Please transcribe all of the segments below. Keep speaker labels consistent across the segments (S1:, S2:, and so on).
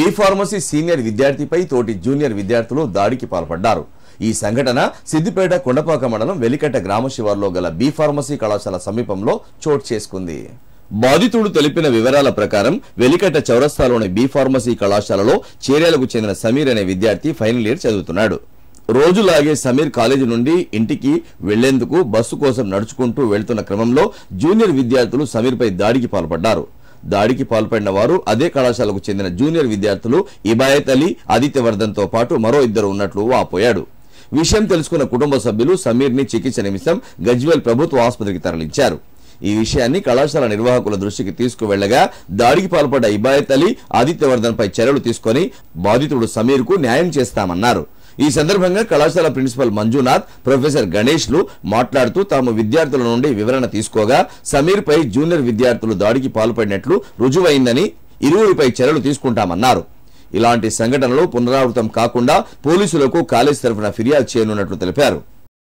S1: B pharmacy senior విద్యార్థిపై తోటి junior విద్యార్థులు దాడికి పాల్పడ్డారు ఈ సంఘటన సిద్దిపేట కొండపాక మండలం వెలికట్ట గ్రామ శివార్లో గల బి ఫార్మసీ కళాశాల సమీపంలో చోటు చేసుకుంది బాధితుడు తెలిపిన వివరాల ప్రకారం వెలికట్ట చౌరస్తాలోని బి ఫార్మసీ కళాశాలలో చేర్యాలకు చెందిన సమీర్ అనే విద్యార్థి ఫైనల్ ఇయర్ చదువుతున్నాడు రోజులాగే సమీర్ కాలేజీ నుండి ఇంటికి వెళ్లేందుకు బస్సు కోసం నడుచుకుంటూ వెళ్తున్న క్రమంలో జూనియర్ విద్యార్థులు సమీర్పై దాడికి పాల్పడ్డారు దాడికి పాల్పడిన వారు అదే కళాశాలకు చెందిన జూనియర్ విద్యార్థులు ఇబాయత్ అలీ ఆదిత్యవర్ధన్ తో పాటు మరో ఇద్దరు ఉన్నట్లు వాపోయాడు విషయం తెలుసుకున్న కుటుంబ సభ్యులు సమీర్ ని చికిత్స నిమిత్తం గజ్వేల్ ప్రభుత్వ ఆసుపత్రికి తరలించారు ఈ విషయాన్ని కళాశాల నిర్వాహకుల దృష్టికి తీసుకువెళ్లగా దాడికి పాల్పడ్డ ఇబాయత్ అలీ ఆదిత్యవర్ధన్ పై చర్యలు తీసుకొని బాధితుడు సమీర్ కు న్యాయం చేస్తామన్నారు ఈ సందర్భంగా కళాశాల ప్రిన్సిపల్ మంజునాథ్ ప్రొఫెసర్ గణేష్ లు మాట్లాడుతూ తాము విద్యార్థుల నుండి వివరణ తీసుకోగా సమీర్ పై జూనియర్ విద్యార్థులు దాడికి పాల్పడినట్లు రుజువైందని ఇరువురిపై చర్యలు తీసుకుంటామన్నారు ఇలాంటి సంఘటనలు పునరావృతం కాకుండా పోలీసులకు కాలేజ్ తరఫున ఫిర్యాదు చేయనున్నట్లు తెలిపారు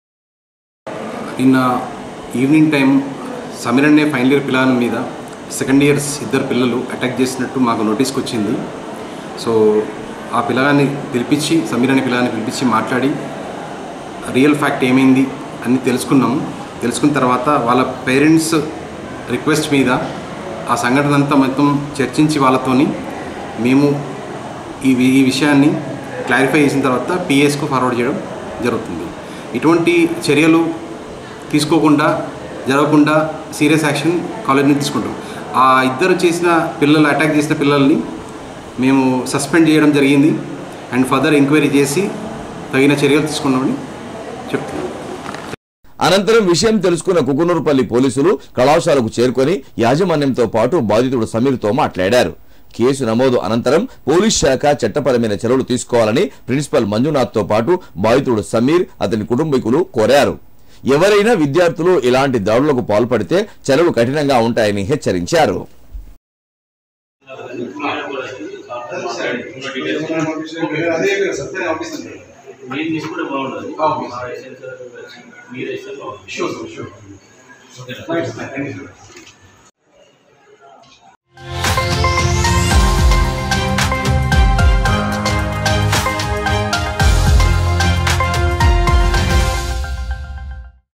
S2: నిన్న ఈవినింగ్ టైం సమీర్ అనే ఫైనల్ ఇయర్ పిల్లల మీద సెకండ్ ఇయర్స్ ఇద్దరు పిల్లలు అటాక్ చేసినట్టు మాకు నోటీస్కి వచ్చింది సో ఆ పిల్లగాన్ని పిలిపించి సమీర్ అనే పిల్లగాన్ని పిలిపించి మాట్లాడి రియల్ ఫ్యాక్ట్ ఏమైంది అని తెలుసుకున్నాము తెలుసుకున్న తర్వాత వాళ్ళ పేరెంట్స్ రిక్వెస్ట్ మీద ఆ సంఘటన అంతా మొత్తం చర్చించి వాళ్ళతోని మేము ఈ వి- ఈ విషయాన్ని క్లారిఫై చేసిన తర్వాత పిఎస్కు ఫార్వర్డ్ చేయడం జరుగుతుంది ఇటువంటి చర్యలు తీసుకోకుండా జరగకుండా సీరియస్ యాక్షన్ కాలేజ్ నుంచి తీసుకుంటాం ఆ ఇద్దరు చేసిన పిల్లలు అటాక్ చేసిన పిల్లల్ని మేము సస్పెండ్ చేయడం జరిగింది అండ్ ఫర్దర్ ఎంక్వైరీ చేసి తగిన చర్యలు తీసుకున్నామని చెప్తున్నాం
S1: అనంతరం విషయం తెలుసుకున్న కుకునూరుపల్లి పోలీసులు కళాశాలకు చేరుకొని యాజమాన్యంతో పాటు బాధితుడు సమీర్తో మాట్లాడారు కేసు నమోదు అనంతరం పోలీస్ శాఖ చట్టపరమైన చర్యలు తీసుకోవాలని ప్రిన్సిపల్ మంజునాథ్ తో పాటు బాధితుడు సమీర్ అతని కుటుంబీకులు కోరారు ఎవరైనా విద్యార్థులు ఇలాంటి దాడులకు పాల్పడితే చర్యలు కఠినంగా ఉంటాయని హెచ్చరించారు
S3: మీరు తీసుకుంటే బాగుంటుంది మా ఎస్ఎన్ సార్ మీరు ఇస్తే బాగుంటుంది
S2: షూర్ షూర్
S3: ఓకేనా